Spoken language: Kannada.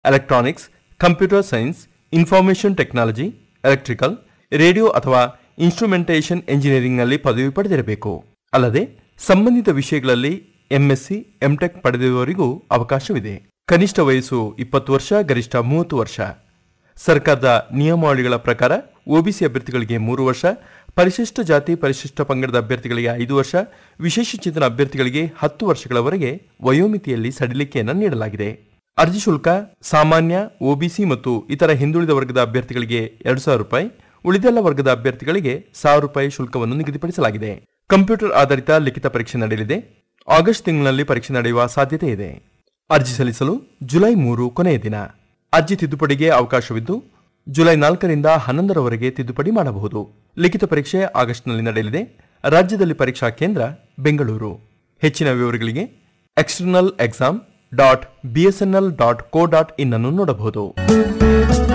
electronics computer science information technology electrical radio ಅಥವಾ ಇನ್ಸ್ಟ್ರುಮೆಂಟೇಷನ್ ಎಂಜಿನಿಯರಿಂಗ್ನಲ್ಲಿ ಪದವಿ ಪಡೆದಿರಬೇಕು ಅಲ್ಲದೆ ಸಂಬಂಧಿತ ವಿಷಯಗಳಲ್ಲಿ ಎಂಎಸ್ಸಿ ಎಂಟೆಕ್ ಪಡೆದಿರುವವರಿಗೂ ಅವಕಾಶವಿದೆ ಕನಿಷ್ಠ ವಯಸ್ಸು ಇಪ್ಪತ್ತು ವರ್ಷ ಗರಿಷ್ಠ ಮೂವತ್ತು ವರ್ಷ ಸರ್ಕಾರದ ನಿಯಮಾವಳಿಗಳ ಪ್ರಕಾರ ಒಬಿಸಿ ಅಭ್ಯರ್ಥಿಗಳಿಗೆ ಮೂರು ವರ್ಷ ಪರಿಶಿಷ್ಟ ಜಾತಿ ಪರಿಶಿಷ್ಟ ಪಂಗಡದ ಅಭ್ಯರ್ಥಿಗಳಿಗೆ ಐದು ವರ್ಷ ವಿಶೇಷ ಚೇತನ ಅಭ್ಯರ್ಥಿಗಳಿಗೆ ಹತ್ತು ವರ್ಷಗಳವರೆಗೆ ವಯೋಮಿತಿಯಲ್ಲಿ ಸಡಿಲಿಕೆಯನ್ನು ನೀಡಲಾಗಿದೆ ಅರ್ಜಿ ಶುಲ್ಕ ಸಾಮಾನ್ಯ ಒಬಿಸಿ ಮತ್ತು ಇತರ ಹಿಂದುಳಿದ ವರ್ಗದ ಅಭ್ಯರ್ಥಿಗಳಿಗೆ ಎರಡು ಸಾವಿರ ರೂಪಾಯಿ ಉಳಿದೆಲ್ಲ ವರ್ಗದ ಅಭ್ಯರ್ಥಿಗಳಿಗೆ ಸಾವಿರ ರೂಪಾಯಿ ಶುಲ್ಕವನ್ನು ನಿಗದಿಪಡಿಸಲಾಗಿದೆ ಕಂಪ್ಯೂಟರ್ ಆಧಾರಿತ ಲಿಖಿತ ಪರೀಕ್ಷೆ ನಡೆಯಲಿದೆ ಆಗಸ್ಟ್ ತಿಂಗಳಿನಲ್ಲಿ ಪರೀಕ್ಷೆ ನಡೆಯುವ ಸಾಧ್ಯತೆ ಇದೆ ಅರ್ಜಿ ಸಲ್ಲಿಸಲು ಜುಲೈ ಮೂರು ಕೊನೆಯ ದಿನ ಅರ್ಜಿ ತಿದ್ದುಪಡಿಗೆ ಅವಕಾಶವಿದ್ದು ಜುಲೈ ನಾಲ್ಕರಿಂದ ಹನ್ನೊಂದರವರೆಗೆ ತಿದ್ದುಪಡಿ ಮಾಡಬಹುದು ಲಿಖಿತ ಪರೀಕ್ಷೆ ಆಗಸ್ಟ್ನಲ್ಲಿ ನಡೆಯಲಿದೆ ರಾಜ್ಯದಲ್ಲಿ ಪರೀಕ್ಷಾ ಕೇಂದ್ರ ಬೆಂಗಳೂರು ಹೆಚ್ಚಿನ ವಿವರಗಳಿಗೆ external exam dot BSNL dot co dot in ಅನ್ನು ನೋಡಬಹುದು